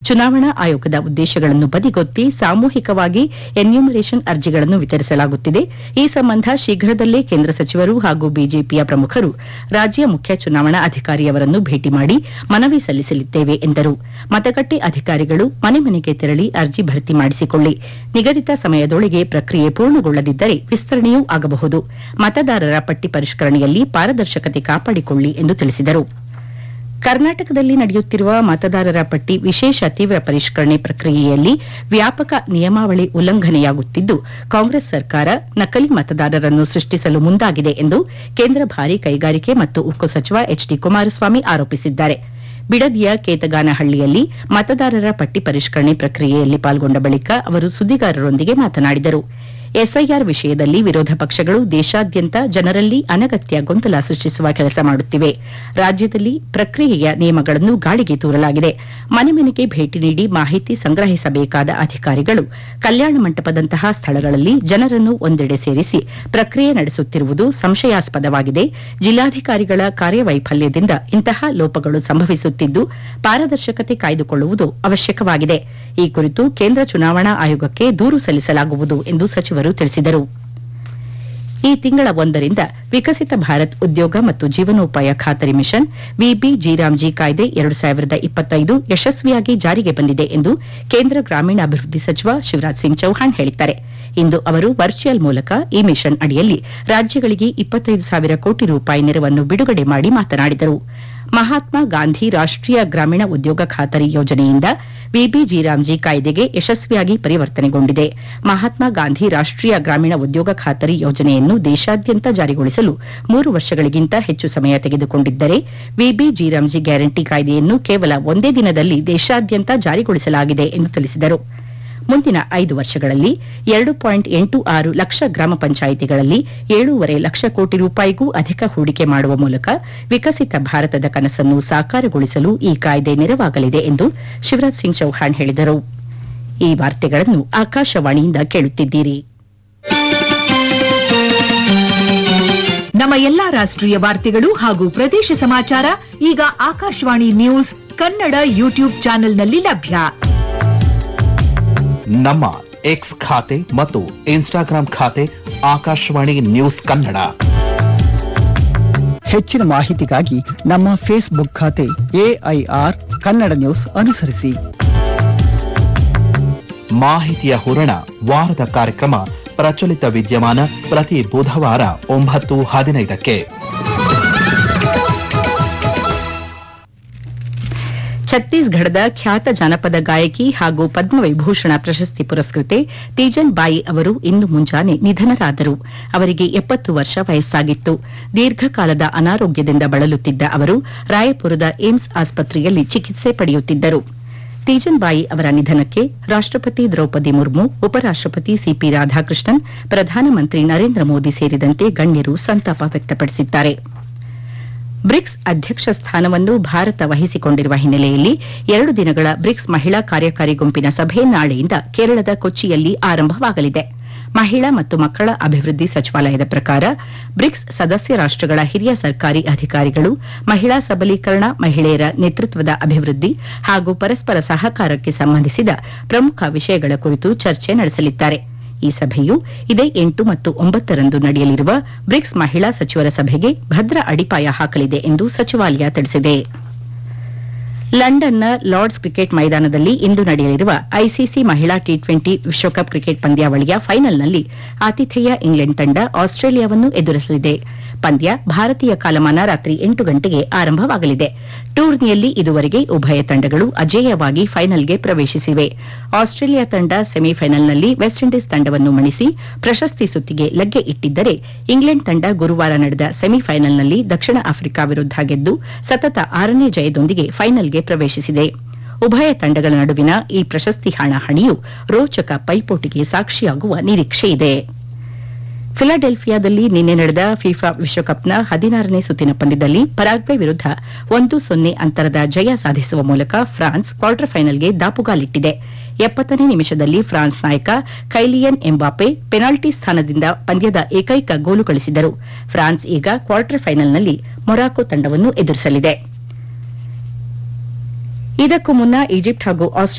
ಚುನಾವಣಾ ಆಯೋಗದ ಉದ್ದೇಶಗಳನ್ನು ಬದಿಗೊತ್ತಿ ಸಾಮೂಹಿಕವಾಗಿ ಎನ್ಯೂಮರೇಷನ್ ಅರ್ಜಿಗಳನ್ನು ವಿತರಿಸಲಾಗುತ್ತಿದೆ ಈ ಸಂಬಂಧ ಶೀಘ್ರದಲ್ಲೇ ಕೇಂದ್ರ ಸಚಿವರು ಹಾಗೂ ಬಿಜೆಪಿಯ ಪ್ರಮುಖರು ರಾಜ್ಯ ಮುಖ್ಯ ಚುನಾವಣಾ ಅಧಿಕಾರಿಯವರನ್ನು ಭೇಟಿ ಮಾಡಿ ಮನವಿ ಸಲ್ಲಿಸಲಿದ್ದೇವೆ ಎಂದರು ಮತಗಟ್ಟೆ ಅಧಿಕಾರಿಗಳು ಮನೆ ಮನೆಗೆ ತೆರಳಿ ಅರ್ಜಿ ಭರ್ತಿ ಮಾಡಿಸಿಕೊಳ್ಳಿ ನಿಗದಿತ ಸಮಯದೊಳಗೆ ಪ್ರಕ್ರಿಯೆ ಪೂರ್ಣಗೊಳ್ಳದಿದ್ದರೆ ವಿಸ್ತರಣೆಯೂ ಆಗಬಹುದು ಮತದಾರರ ಪಟ್ಟಿ ಪರಿಷ್ಕರಣೆಯಲ್ಲಿ ಪಾರದರ್ಶಕತೆ ಕಾಪಾಡಿಕೊಳ್ಳಿ ಎಂದು ತಿಳಿಸಿದರು ಕರ್ನಾಟಕದಲ್ಲಿ ನಡೆಯುತ್ತಿರುವ ಮತದಾರರ ಪಟ್ಟಿ ವಿಶೇಷ ತೀವ್ರ ಪರಿಷ್ಕರಣೆ ಪ್ರಕ್ರಿಯೆಯಲ್ಲಿ ವ್ಯಾಪಕ ನಿಯಮಾವಳಿ ಉಲ್ಲಂಘನೆಯಾಗುತ್ತಿದ್ದು ಕಾಂಗ್ರೆಸ್ ಸರ್ಕಾರ ನಕಲಿ ಮತದಾರರನ್ನು ಸೃಷ್ಟಿಸಲು ಮುಂದಾಗಿದೆ ಎಂದು ಕೇಂದ್ರ ಭಾರಿ ಕೈಗಾರಿಕೆ ಮತ್ತು ಉಕ್ಕು ಸಚಿವ ಎಚ್ ಡಿ ಕುಮಾರಸ್ವಾಮಿ ಆರೋಪಿಸಿದ್ದಾರೆ ಬಿಡದಿಯ ಕೇತಗಾನಹಳ್ಳಿಯಲ್ಲಿ ಮತದಾರರ ಪಟ್ಟಿ ಪರಿಷ್ಕರಣೆ ಪ್ರಕ್ರಿಯೆಯಲ್ಲಿ ಪಾಲ್ಗೊಂಡ ಬಳಿಕ ಅವರು ಸುದ್ದಿಗಾರರೊಂದಿಗೆ ಮಾತನಾಡಿದರು ಎಸ್ಐಆರ್ ವಿಷಯದಲ್ಲಿ ವಿರೋಧ ಪಕ್ಷಗಳು ದೇಶಾದ್ಯಂತ ಜನರಲ್ಲಿ ಅನಗತ್ಯ ಗೊಂದಲ ಸೃಷ್ಟಿಸುವ ಕೆಲಸ ಮಾಡುತ್ತಿವೆ ರಾಜ್ಯದಲ್ಲಿ ಪ್ರಕ್ರಿಯೆಯ ನಿಯಮಗಳನ್ನು ಗಾಳಿಗೆ ತೂರಲಾಗಿದೆ ಮನೆ ಮನೆಗೆ ಭೇಟಿ ನೀಡಿ ಮಾಹಿತಿ ಸಂಗ್ರಹಿಸಬೇಕಾದ ಅಧಿಕಾರಿಗಳು ಕಲ್ಯಾಣ ಮಂಟಪದಂತಹ ಸ್ಥಳಗಳಲ್ಲಿ ಜನರನ್ನು ಒಂದೆಡೆ ಸೇರಿಸಿ ಪ್ರಕ್ರಿಯೆ ನಡೆಸುತ್ತಿರುವುದು ಸಂಶಯಾಸ್ಪದವಾಗಿದೆ ಜಿಲ್ಲಾಧಿಕಾರಿಗಳ ಕಾರ್ಯವೈಫಲ್ಯದಿಂದ ಇಂತಹ ಲೋಪಗಳು ಸಂಭವಿಸುತ್ತಿದ್ದು ಪಾರದರ್ಶಕತೆ ಕಾಯ್ದುಕೊಳ್ಳುವುದು ಅವಶ್ಯಕವಾಗಿದೆ ಈ ಕುರಿತು ಕೇಂದ್ರ ಚುನಾವಣಾ ಆಯೋಗಕ್ಕೆ ದೂರು ಸಲ್ಲಿಸಲಾಗುವುದು ಎಂದು ಸಚಿವರು ತಿಳಿಸಿದರು ಈ ತಿಂಗಳ ಒಂದರಿಂದ ವಿಕಸಿತ ಭಾರತ್ ಉದ್ಯೋಗ ಮತ್ತು ಜೀವನೋಪಾಯ ಖಾತರಿ ಮಿಷನ್ ವಿಬಿಜಿರಾಮ್ಜಿ ಕಾಯ್ದೆ ಎರಡು ಸಾವಿರದ ಇಪ್ಪತ್ತೈದು ಯಶಸ್ವಿಯಾಗಿ ಜಾರಿಗೆ ಬಂದಿದೆ ಎಂದು ಕೇಂದ್ರ ಗ್ರಾಮೀಣಾಭಿವೃದ್ಧಿ ಸಚಿವ ಶಿವರಾಜ್ ಸಿಂಗ್ ಚೌಹಾಣ್ ಹೇಳಿದ್ದಾರೆ ಇಂದು ಅವರು ವರ್ಚುವಲ್ ಮೂಲಕ ಈ ಮಿಷನ್ ಅಡಿಯಲ್ಲಿ ರಾಜ್ಯಗಳಿಗೆ ಇಪ್ಪತ್ತೈದು ಸಾವಿರ ಕೋಟಿ ರೂಪಾಯಿ ನೆರವನ್ನು ಬಿಡುಗಡೆ ಮಾಡಿ ಮಾತನಾಡಿದರು ಮಹಾತ್ಮ ಗಾಂಧಿ ರಾಷ್ಟೀಯ ಗ್ರಾಮೀಣ ಉದ್ಯೋಗ ಖಾತರಿ ಯೋಜನೆಯಿಂದ ವಿಬಿಜಿರಾಮ್ಜಿ ಕಾಯ್ದೆಗೆ ಯಶಸ್ವಿಯಾಗಿ ಪರಿವರ್ತನೆಗೊಂಡಿದೆ ಮಹಾತ್ಮ ಗಾಂಧಿ ರಾಷ್ಟೀಯ ಗ್ರಾಮೀಣ ಉದ್ಯೋಗ ಖಾತರಿ ಯೋಜನೆಯನ್ನು ದೇಶಾದ್ಯಂತ ಜಾರಿಗೊಳಿಸಲು ಮೂರು ವರ್ಷಗಳಿಗಿಂತ ಹೆಚ್ಚು ಸಮಯ ತೆಗೆದುಕೊಂಡಿದ್ದರೆ ವಿಬಿಜಿರಾಮ್ಜಿ ಗ್ಯಾರಂಟಿ ಕಾಯ್ದೆಯನ್ನು ಕೇವಲ ಒಂದೇ ದಿನದಲ್ಲಿ ದೇಶಾದ್ಯಂತ ಜಾರಿಗೊಳಿಸಲಾಗಿದೆ ಎಂದು ತಿಳಿಸಿದರು ಮುಂದಿನ ಐದು ವರ್ಷಗಳಲ್ಲಿ ಎರಡು ಪಾಯಿಂಟ್ ಎಂಟು ಆರು ಲಕ್ಷ ಗ್ರಾಮ ಪಂಚಾಯಿತಿಗಳಲ್ಲಿ ಏಳೂವರೆ ಲಕ್ಷ ಕೋಟಿ ರೂಪಾಯಿಗೂ ಅಧಿಕ ಹೂಡಿಕೆ ಮಾಡುವ ಮೂಲಕ ವಿಕಸಿತ ಭಾರತದ ಕನಸನ್ನು ಸಾಕಾರಗೊಳಿಸಲು ಈ ಕಾಯ್ದೆ ನೆರವಾಗಲಿದೆ ಎಂದು ಶಿವರಾಜ್ ಸಿಂಗ್ ಚೌಹಾಣ್ ಹೇಳಿದರು ಈ ವಾರ್ತೆಗಳನ್ನು ಆಕಾಶವಾಣಿಯಿಂದ ಕೇಳುತ್ತಿದ್ದೀರಿ ನಮ್ಮ ಎಲ್ಲಾ ರಾಷ್ಟ್ರೀಯ ವಾರ್ತೆಗಳು ಹಾಗೂ ಪ್ರದೇಶ ಸಮಾಚಾರ ಈಗ ಆಕಾಶವಾಣಿ ನ್ಯೂಸ್ ಕನ್ನಡ ಯೂಟ್ಯೂಬ್ ಚಾನೆಲ್ನಲ್ಲಿ ಲಭ್ಯ ನಮ್ಮ ಎಕ್ಸ್ ಖಾತೆ ಮತ್ತು ಇನ್ಸ್ಟಾಗ್ರಾಂ ಖಾತೆ ಆಕಾಶವಾಣಿ ನ್ಯೂಸ್ ಕನ್ನಡ ಹೆಚ್ಚಿನ ಮಾಹಿತಿಗಾಗಿ ನಮ್ಮ ಫೇಸ್ಬುಕ್ ಖಾತೆ ಎಐಆರ್ ಕನ್ನಡ ನ್ಯೂಸ್ ಅನುಸರಿಸಿ ಮಾಹಿತಿಯ ಹೂರಣ ವಾರದ ಕಾರ್ಯಕ್ರಮ ಪ್ರಚಲಿತ ವಿದ್ಯಮಾನ ಪ್ರತಿ ಬುಧವಾರ ಒಂಬತ್ತು ಹದಿನೈದಕ್ಕೆ ಛತ್ತೀಸ್ಗಢದ ಖ್ಯಾತ ಜಾನಪದ ಗಾಯಕಿ ಹಾಗೂ ಪದ್ಮವಿಭೂಷಣ ಪ್ರಶಸ್ತಿ ಪುರಸ್ಕೃತೆ ತೀಜನ್ ಬಾಯಿ ಅವರು ಇಂದು ಮುಂಜಾನೆ ನಿಧನರಾದರು ಅವರಿಗೆ ಎಪ್ಪತ್ತು ವರ್ಷ ವಯಸ್ಸಾಗಿತ್ತು ದೀರ್ಘಕಾಲದ ಅನಾರೋಗ್ಯದಿಂದ ಬಳಲುತ್ತಿದ್ದ ಅವರು ರಾಯಪುರದ ಏಮ್ಸ್ ಆಸ್ಪತ್ರೆಯಲ್ಲಿ ಚಿಕಿತ್ಸೆ ಪಡೆಯುತ್ತಿದ್ದರು ತೀಜನ್ ಬಾಯಿ ಅವರ ನಿಧನಕ್ಕೆ ರಾಷ್ಟಪತಿ ದ್ರೌಪದಿ ಮುರ್ಮು ಉಪರಾಷ್ಟಪತಿ ಸಿಪಿ ರಾಧಾಕೃಷ್ಣನ್ ಪ್ರಧಾನಮಂತ್ರಿ ನರೇಂದ್ರ ಮೋದಿ ಸೇರಿದಂತೆ ಗಣ್ಯರು ಸಂತಾಪ ವ್ಯಕ್ತಪಡಿಸಿದ್ದಾರೆ ಬ್ರಿಕ್ಸ್ ಅಧ್ಯಕ್ಷ ಸ್ಥಾನವನ್ನು ಭಾರತ ವಹಿಸಿಕೊಂಡಿರುವ ಹಿನ್ನೆಲೆಯಲ್ಲಿ ಎರಡು ದಿನಗಳ ಬ್ರಿಕ್ಸ್ ಮಹಿಳಾ ಕಾರ್ಯಕಾರಿ ಗುಂಪಿನ ಸಭೆ ನಾಳೆಯಿಂದ ಕೇರಳದ ಕೊಚ್ಚಿಯಲ್ಲಿ ಆರಂಭವಾಗಲಿದೆ ಮಹಿಳಾ ಮತ್ತು ಮಕ್ಕಳ ಅಭಿವೃದ್ಧಿ ಸಚಿವಾಲಯದ ಪ್ರಕಾರ ಬ್ರಿಕ್ಸ್ ಸದಸ್ಯ ರಾಷ್ಟಗಳ ಹಿರಿಯ ಸರ್ಕಾರಿ ಅಧಿಕಾರಿಗಳು ಮಹಿಳಾ ಸಬಲೀಕರಣ ಮಹಿಳೆಯರ ನೇತೃತ್ವದ ಅಭಿವೃದ್ಧಿ ಹಾಗೂ ಪರಸ್ಪರ ಸಹಕಾರಕ್ಕೆ ಸಂಬಂಧಿಸಿದ ಪ್ರಮುಖ ವಿಷಯಗಳ ಕುರಿತು ಚರ್ಚೆ ನಡೆಸಲಿದ್ದಾರೆ ಈ ಸಭೆಯು ಇದೇ ಎಂಟು ಮತ್ತು ಒಂಬತ್ತರಂದು ನಡೆಯಲಿರುವ ಬ್ರಿಕ್ಸ್ ಮಹಿಳಾ ಸಚಿವರ ಸಭೆಗೆ ಭದ್ರ ಅಡಿಪಾಯ ಹಾಕಲಿದೆ ಎಂದು ಸಚಿವಾಲಯ ತಿಳಿಸಿದೆ ಲಂಡನ್ನ ಲಾರ್ಡ್ಸ್ ಕ್ರಿಕೆಟ್ ಮೈದಾನದಲ್ಲಿ ಇಂದು ನಡೆಯಲಿರುವ ಐಸಿಸಿ ಮಹಿಳಾ ಟಿ ಟ್ವೆಂಟಿ ವಿಶ್ವಕಪ್ ಕ್ರಿಕೆಟ್ ಪಂದ್ಯಾವಳಿಯ ಫೈನಲ್ನಲ್ಲಿ ಆತಿಥೇಯ ಇಂಗ್ಲೆಂಡ್ ತಂಡ ಆಸ್ಟ್ರೇಲಿಯಾವನ್ನು ಎದುರಿಸಲಿದೆ ಪಂದ್ಯ ಭಾರತೀಯ ಕಾಲಮಾನ ರಾತ್ರಿ ಎಂಟು ಗಂಟೆಗೆ ಆರಂಭವಾಗಲಿದೆ ಟೂರ್ನಿಯಲ್ಲಿ ಇದುವರೆಗೆ ಉಭಯ ತಂಡಗಳು ಅಜೇಯವಾಗಿ ಫೈನಲ್ಗೆ ಪ್ರವೇಶಿಸಿವೆ ಆಸ್ಟ್ರೇಲಿಯಾ ತಂಡ ಸೆಮಿಫೈನಲ್ನಲ್ಲಿ ವೆಸ್ಟ್ ಇಂಡೀಸ್ ತಂಡವನ್ನು ಮಣಿಸಿ ಪ್ರಶಸ್ತಿ ಸುತ್ತಿಗೆ ಲಗ್ಗೆ ಇಟ್ಟಿದ್ದರೆ ಇಂಗ್ಲೆಂಡ್ ತಂಡ ಗುರುವಾರ ನಡೆದ ಸೆಮಿಫೈನಲ್ನಲ್ಲಿ ದಕ್ಷಿಣ ಆಫ್ರಿಕಾ ವಿರುದ್ಧ ಗೆದ್ದು ಸತತ ಆರನೇ ಜಯದೊಂದಿಗೆ ಫೈನಲ್ಗೆ ಪ್ರವೇಶಿಸಿದೆ ಉಭಯ ತಂಡಗಳ ನಡುವಿನ ಈ ಪ್ರಶಸ್ತಿ ಹಣಾಹಣಿಯು ರೋಚಕ ಪೈಪೋಟಿಗೆ ಸಾಕ್ಷಿಯಾಗುವ ನಿರೀಕ್ಷೆಯಿದೆ ಫಿಲಾಡೆಲ್ಫಿಯಾದಲ್ಲಿ ನಿನ್ನೆ ನಡೆದ ಫಿಫಾ ವಿಶ್ವಕಪ್ನ ಹದಿನಾರನೇ ಸುತ್ತಿನ ಪಂದ್ಯದಲ್ಲಿ ಪರಾಗ್ವೆ ವಿರುದ್ಧ ಒಂದು ಸೊನ್ನೆ ಅಂತರದ ಜಯ ಸಾಧಿಸುವ ಮೂಲಕ ಫ್ರಾನ್ಸ್ ಕ್ವಾರ್ಟರ್ ಫೈನಲ್ಗೆ ದಾಪುಗಾಲಿಟ್ಟಿದೆ ಎಪ್ಪತ್ತನೇ ನಿಮಿಷದಲ್ಲಿ ಫ್ರಾನ್ಸ್ ನಾಯಕ ಕೈಲಿಯನ್ ಎಂಬಾಪೆ ಪೆನಾಲ್ಟಿ ಸ್ಥಾನದಿಂದ ಪಂದ್ಯದ ಏಕೈಕ ಗೋಲು ಗಳಿಸಿದರು ಫ್ರಾನ್ಸ್ ಈಗ ಕ್ವಾರ್ಟರ್ ಫೈನಲ್ನಲ್ಲಿ ಮೊರಾಕೊ ತಂಡವನ್ನು ಎದುರಿಸಲಿದೆ ಇದಕ್ಕೂ ಮುನ್ನ ಈಜಿಪ್ಟ್ ಹಾಗೂ ಆಸ್ಟ್ರೇಲಿಯಾ